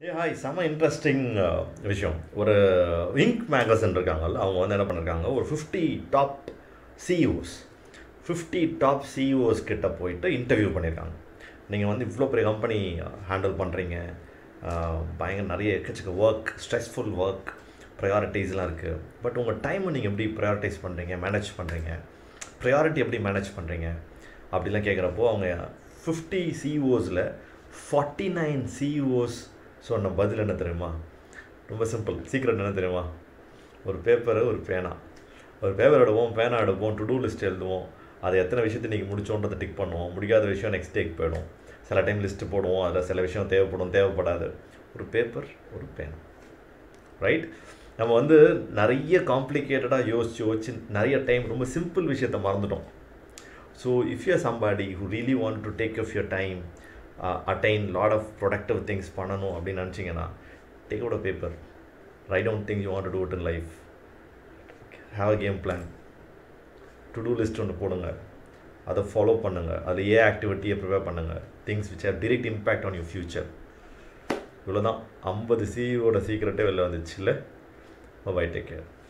ஏ hi செம interesting விஷயம் ஒரு இங்க் மேகசின் இருக்காங்கல்ல அவங்க வந்து என்ன பண்ணிருக்காங்க ஒரு fifty top CEOs fifty top CEOs கிட்ட போயிட்டு இன்டர்வியூ பண்ணியிருக்காங்க நீங்கள் வந்து இவ்வளோ பெரிய கம்பெனி ஹேண்டில் பண்ணுறீங்க பயங்கர நிறைய எக்கச்சக்க ஒர்க் ஸ்ட்ரெஸ்ஃபுல் ஒர்க் ப்ரையாரிட்டிஸ்லாம் இருக்குது பட் உங்கள் டைமை நீங்கள் எப்படி ப்ரையாரிட்டைஸ் பண்ணுறீங்க மேனேஜ் பண்ணுறீங்க ப்ரையாரிட்டி எப்படி மேனேஜ் பண்ணுறீங்க அப்படிலாம் கேட்குறப்போ அவங்க ஃபிஃப்டி சிஇஓஸில் ஃபார்ட்டி நைன் சிஇஓஸ் சொன்ன பதில் என்ன தெரியுமா ரொம்ப சிம்பிள் சீக்ரெட் என்ன தெரியுமா ஒரு பேப்பரு ஒரு பேனா ஒரு பேப்பர் எடுப்போம் பேனா எடுப்போம் டு டூ லிஸ்ட் எழுதுவோம் அதை எத்தனை விஷயத்தை இன்றைக்கி முடிச்சோன்றதை டிக் பண்ணுவோம் முடியாத விஷயம் நெக்ஸ்ட் டேக்கு போயிடும் சில டைம் லிஸ்ட்டு போடுவோம் அதில் சில விஷயம் தேவைப்படும் தேவைப்படாது ஒரு பேப்பர் ஒரு பேனா ரைட் நம்ம வந்து நிறைய காம்ப்ளிகேட்டடாக யோசிச்சு யோசிச்சு நிறைய டைம் ரொம்ப சிம்பிள் விஷயத்த மறந்துட்டோம் so if you somebody who really want to take off your time attain lot of productive things பண்ணணும் அப்படின்னு நினச்சிங்கன்னா take out a paper write down things you want to do it in life have a game plan to do list ஒன்று போடுங்க அதை follow பண்ணுங்கள் அது a ஆக்டிவிட்டியை prepare பண்ணுங்கள் things which have direct impact on your future இவ்வளோ தான் ஐம்பது சிஇஓட சீக்கிரட்டே வெளில வந்துச்சு இல்லை பை டேக் கேர்